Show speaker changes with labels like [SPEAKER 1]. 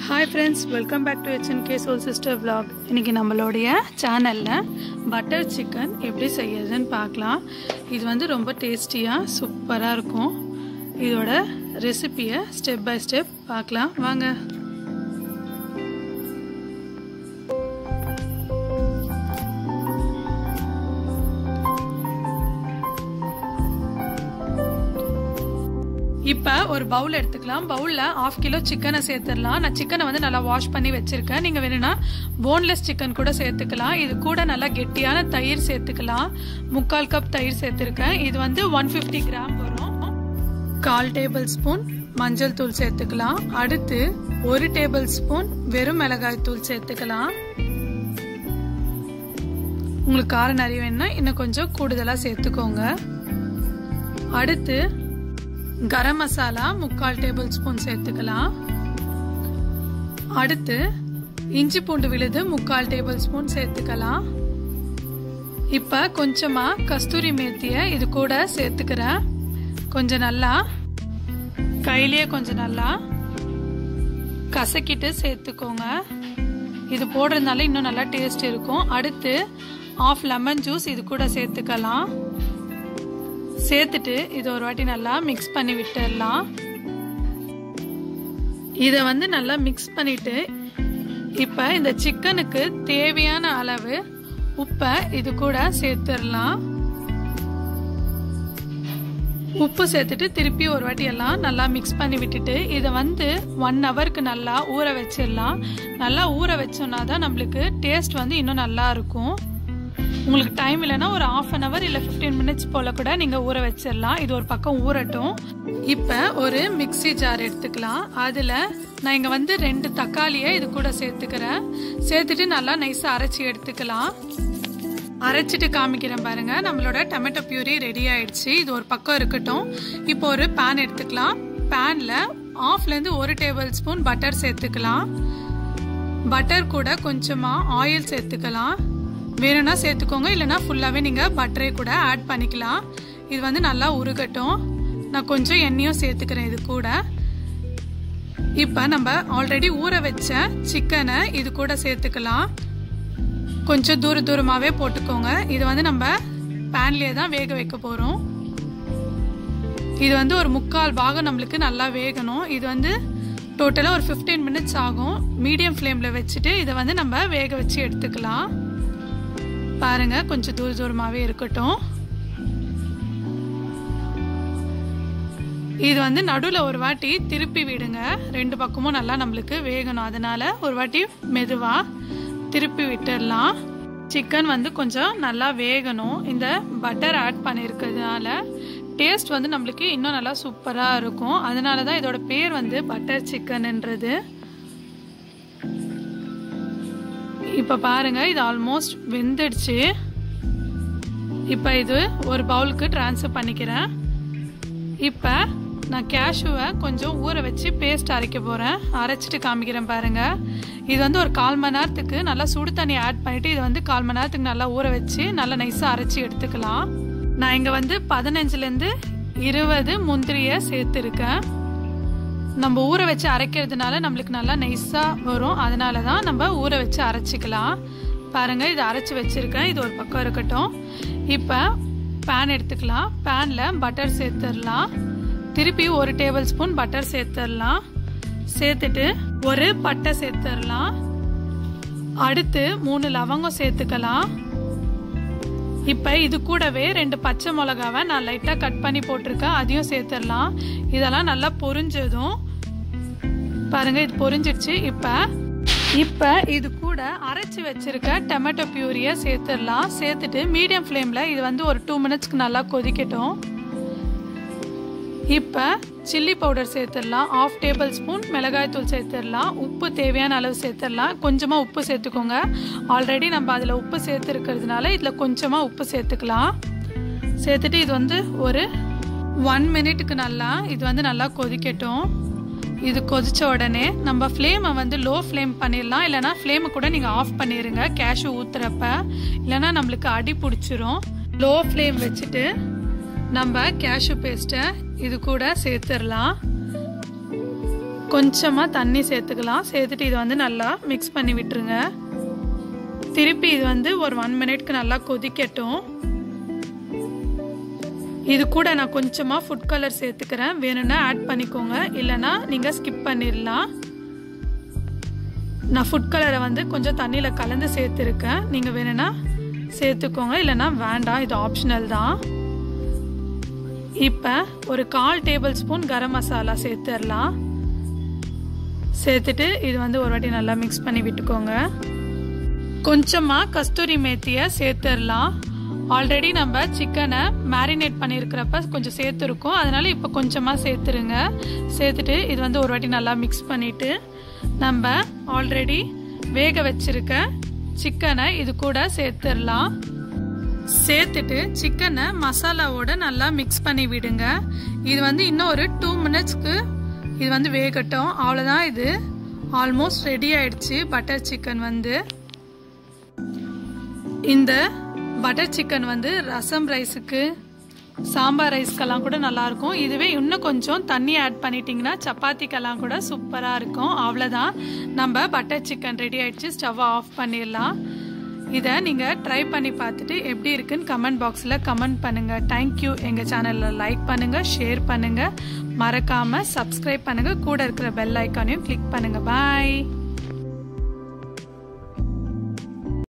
[SPEAKER 1] hi friends welcome back to HNK soul sister vlog இன்றைக்கி நம்மளுடைய சேனலில் பட்டர் சிக்கன் எப்படி செய்யறதுன்னு பார்க்கலாம் இது வந்து ரொம்ப டேஸ்டியாக சூப்பராக இருக்கும் இதோட ரெசிப்பியை ஸ்டெப் பை ஸ்டெப் பார்க்கலாம் வாங்க இப்போ ஒரு பவுல் எடுத்துக்கலாம் பவுலில் ஆஃப் கிலோ சிக்கனை சேர்த்துடலாம் நான் சிக்கனை வந்து நல்லா வாஷ் பண்ணி வச்சுருக்கேன் நீங்கள் வேணும்னா போன்லெஸ் சிக்கன் கூட சேர்த்துக்கலாம் இது கூட நல்லா கெட்டியான தயிர் சேர்த்துக்கலாம் முக்கால் கப் தயிர் சேர்த்துருக்கேன் இது வந்து ஒன் ஃபிஃப்டி கிராம் வரும் கால் டேபிள் ஸ்பூன் மஞ்சள் தூள் சேர்த்துக்கலாம் அடுத்து ஒரு டேபிள் ஸ்பூன் வெறும் மிளகாய் தூள் சேர்த்துக்கலாம் உங்களுக்கு காரம் நிறைய வேணும்னா இன்னும் கொஞ்சம் கூடுதலாக சேர்த்துக்கோங்க அடுத்து கரம் மசாலா முக்கால் டேபிள் ஸ்பூன் சேர்த்துக்கலாம் அடுத்து இஞ்சி பூண்டு விழுது முக்கால் டேபிள் ஸ்பூன் சேர்த்துக்கலாம் இப்ப கொஞ்சமா கஸ்தூரி மேத்திய இது கூட சேர்த்துக்கிறேன் கொஞ்சம் நல்லா கையிலேயே கொஞ்சம் நல்லா கசக்கிட்டு சேர்த்துக்கோங்க இது போடுறதுனால இன்னும் நல்லா டேஸ்ட் இருக்கும் அடுத்து ஆஃப் லெமன் ஜூஸ் இது கூட சேர்த்துக்கலாம் சேர்த்துட்டு இது ஒரு வாட்டி நல்லா மிக்ஸ் பண்ணி விட்டுடலாம் இதை வந்து நல்லா மிக்ஸ் பண்ணிட்டு இப்போ இந்த சிக்கனுக்கு தேவையான அளவு உப்பை இது கூட சேர்த்துடலாம் உப்பு சேர்த்துட்டு திருப்பி ஒரு வாட்டி எல்லாம் நல்லா மிக்ஸ் பண்ணி விட்டுட்டு இதை வந்து ஒன் ஹவருக்கு நல்லா ஊற வச்சிடலாம் நல்லா ஊற வச்சோம்னா தான் நம்மளுக்கு டேஸ்ட் வந்து இன்னும் நல்லா இருக்கும் உங்களுக்கு டைம் இல்லைன்னா ஒரு ஆஃப் அன் ஹவர் இல்லை ஃபிஃப்டீன் மினிட்ஸ் போல் கூட நீங்கள் ஊற வச்சிடலாம் இது ஒரு பக்கம் ஊறட்டும் இப்போ ஒரு மிக்சி ஜார் எடுத்துக்கலாம் அதில் நான் இங்கே வந்து ரெண்டு தக்காளியை இது கூட சேர்த்துக்கிறேன் சேர்த்துட்டு நல்லா நைஸாக அரைச்சி எடுத்துக்கலாம் அரைச்சிட்டு காமிக்கிறேன் பாருங்க நம்மளோட டொமேட்டோ பியூரி ரெடி ஆயிடுச்சு இது ஒரு பக்கம் இருக்கட்டும் இப்போ ஒரு பேன் எடுத்துக்கலாம் பேனில் ஆஃப்லேருந்து ஒரு டேபிள் ஸ்பூன் பட்டர் சேர்த்துக்கலாம் பட்டர் கூட கொஞ்சமாக ஆயில் சேர்த்துக்கலாம் வேணும்னா சேர்த்துக்கோங்க இல்லைனா ஃபுல்லாகவே நீங்கள் பட்டரை கூட ஆட் பண்ணிக்கலாம் இது வந்து நல்லா உருகட்டும் நான் கொஞ்சம் எண்ணெயும் சேர்த்துக்கிறேன் இது கூட இப்போ நம்ம ஆல்ரெடி ஊற வச்ச சிக்கனை இது கூட சேர்த்துக்கலாம் கொஞ்சம் தூர தூரமாகவே போட்டுக்கோங்க இது வந்து நம்ம பேன்லேயே தான் வேக வைக்க போகிறோம் இது வந்து ஒரு முக்கால் பாகம் நம்மளுக்கு நல்லா வேகணும் இது வந்து டோட்டலாக ஒரு ஃபிஃப்டீன் மினிட்ஸ் ஆகும் மீடியம் ஃப்ளேமில் வச்சுட்டு இதை வந்து நம்ம வேக வச்சு எடுத்துக்கலாம் பாருங்க கொஞ்சம் தூர தூரமாகவே இருக்கட்டும் இது வந்து நடுவில் ஒரு வாட்டி திருப்பி விடுங்க ரெண்டு பக்கமும் நல்லா நம்மளுக்கு வேகணும் அதனால ஒரு வாட்டி மெதுவாக திருப்பி விட்டுடலாம் சிக்கன் வந்து கொஞ்சம் நல்லா வேகணும் இந்த பட்டர் ஆட் பண்ணியிருக்கிறதுனால டேஸ்ட் வந்து நம்மளுக்கு இன்னும் நல்லா சூப்பராக இருக்கும் அதனால தான் இதோட பேர் வந்து பட்டர் சிக்கன்ன்றது இப்போ பாருங்க இது ஆல்மோஸ்ட் வெந்துடுச்சு இப்போ இது ஒரு பவுலுக்கு ட்ரான்ஸ்ஃபர் பண்ணிக்கிறேன் இப்போ நான் கேஷுவை கொஞ்சம் ஊற வச்சு பேஸ்ட் அரைக்க போகிறேன் அரைச்சிட்டு காமிக்கிறேன் பாருங்க இது வந்து ஒரு கால் மணி நேரத்துக்கு நல்லா சுடு தண்ணி ஆட் பண்ணிவிட்டு இதை வந்து கால் மணி நேரத்துக்கு நல்லா ஊற வச்சு நல்லா நைஸாக அரைச்சி எடுத்துக்கலாம் நான் இங்கே வந்து பதினஞ்சுலேருந்து இருபது முந்திரியை சேர்த்துருக்கேன் நம்ம ஊற வச்சு அரைக்கிறதுனால நம்மளுக்கு நல்லா நைஸாக வரும் அதனால தான் நம்ம ஊற வச்சு அரைச்சிக்கலாம் பாருங்கள் இது அரைச்சி வச்சுருக்கேன் இது ஒரு பக்கம் இருக்கட்டும் இப்போ பேன் எடுத்துக்கலாம் பேனில் பட்டர் சேர்த்துடலாம் திருப்பி ஒரு டேபிள் ஸ்பூன் பட்டர் சேர்த்துடலாம் சேர்த்துட்டு ஒரு பட்டை சேர்த்துடலாம் அடுத்து மூணு லவங்கம் சேர்த்துக்கலாம் இப்போ இது கூடவே ரெண்டு பச்சை மிளகாவை நான் லைட்டாக கட் பண்ணி போட்டிருக்கேன் அதையும் சேர்த்துடலாம் இதெல்லாம் நல்லா பொரிஞ்சதும் பாருங்க இது பொரிஞ்சிடுச்சு இப்போ இப்போ இது கூட அரைச்சி வச்சிருக்க டொமேட்டோ பியூரியை சேர்த்துடலாம் சேர்த்துட்டு மீடியம் ஃப்ளேமில் இது வந்து ஒரு டூ மினிட்ஸ்க்கு நல்லா கொதிக்கட்டும் இப்போ சில்லி பவுடர் சேர்த்துடலாம் ஆஃப் டேபிள் ஸ்பூன் மிளகாய் தூள் சேர்த்துடலாம் உப்பு தேவையான அளவு சேர்த்துடலாம் கொஞ்சமாக உப்பு சேர்த்துக்கோங்க ஆல்ரெடி நம்ம அதில் உப்பு சேர்த்துருக்கிறதுனால இதில் கொஞ்சமாக உப்பு சேர்த்துக்கலாம் சேர்த்துட்டு இது வந்து ஒரு ஒன் மினிட்டுக்கு நல்லா இது வந்து நல்லா கொதிக்கட்டும் இது கொதிச்ச உடனே நம்ம ஃப்ளேமை வந்து லோ ஃப்ளேம் பண்ணிடலாம் இல்லைனா ஃப்ளேமை கூட நீங்கள் ஆஃப் பண்ணிடுங்க கேஷு ஊற்றுறப்ப இல்லைனா நம்மளுக்கு அடி பிடிச்சிரும் லோ ஃப்ளேம் வச்சுட்டு நம்ம கேஷு பேஸ்ட்டை இது கூட சேர்த்துடலாம் கொஞ்சமாக தண்ணி சேர்த்துக்கலாம் சேர்த்துட்டு இது வந்து நல்லா மிக்ஸ் பண்ணி விட்டுருங்க திருப்பி இது வந்து ஒரு ஒன் மினிட்க்கு நல்லா கொதிக்கட்டும் இது கூட நான் கொஞ்சமாக ஃபுட் கலர் சேர்த்துக்கிறேன் வேணும்னா ஆட் பண்ணிக்கோங்க இல்லைன்னா நீங்கள் ஸ்கிப் பண்ணிடலாம் நான் ஃபுட் கலரை வந்து கொஞ்சம் தண்ணியில் கலந்து சேர்த்துருக்கேன் நீங்கள் வேணும்னா சேர்த்துக்கோங்க இல்லைன்னா வேண்டாம் இது ஆப்ஷனல் தான் இப்போ ஒரு கால் டேபிள் ஸ்பூன் கரம் மசாலா சேர்த்துடலாம் சேர்த்துட்டு இது வந்து ஒரு வாட்டி நல்லா மிக்ஸ் பண்ணி விட்டுக்கோங்க கொஞ்சமாக கஸ்தூரி மேத்தியை சேர்த்துடலாம் ஆல்ரெடி நம்ம சிக்கனை மேரினேட் பண்ணியிருக்கிறப்ப கொஞ்சம் சேர்த்துருக்கோம் அதனால இப்போ கொஞ்சமாக சேர்த்துருங்க சேர்த்துட்டு இது வந்து ஒரு வாட்டி நல்லா மிக்ஸ் பண்ணிவிட்டு நம்ம ஆல்ரெடி வேக வச்சிருக்க சிக்கனை இது கூட சேர்த்துடலாம் சேர்த்துட்டு சிக்கனை மசாலாவோட நல்லா மிக்ஸ் பண்ணி விடுங்க இது வந்து இன்னும் ஒரு டூ மினிட்ஸ்க்கு இது வந்து வேகட்டும் அவ்வளோதான் இது ஆல்மோஸ்ட் ரெடி ஆயிடுச்சு பட்டர் சிக்கன் வந்து இந்த பட்டர் சிக்கன் வந்து ரசம் ரைஸுக்கு சாம்பார் ரைஸ்க்கெல்லாம் கூட நல்லாயிருக்கும் இதுவே இன்னும் கொஞ்சம் தண்ணி ஆட் பண்ணிட்டீங்கன்னா சப்பாத்திக்கெல்லாம் கூட சூப்பராக இருக்கும் அவ்வளோதான் நம்ம பட்டர் சிக்கன் ரெடி ஆயிடுச்சு ஸ்டவ்வை ஆஃப் பண்ணிடலாம் இதை நீங்கள் ட்ரை பண்ணி பார்த்துட்டு எப்படி இருக்குன்னு கமெண்ட் பாக்ஸில் கமெண்ட் பண்ணுங்கள் தேங்க்யூ எங்கள் சேனலில் லைக் பண்ணுங்கள் ஷேர் பண்ணுங்கள் மறக்காமல் சப்ஸ்கிரைப் பண்ணுங்கள் கூட இருக்கிற பெல் ஐக்கானையும் கிளிக் பண்ணுங்கள் பாய்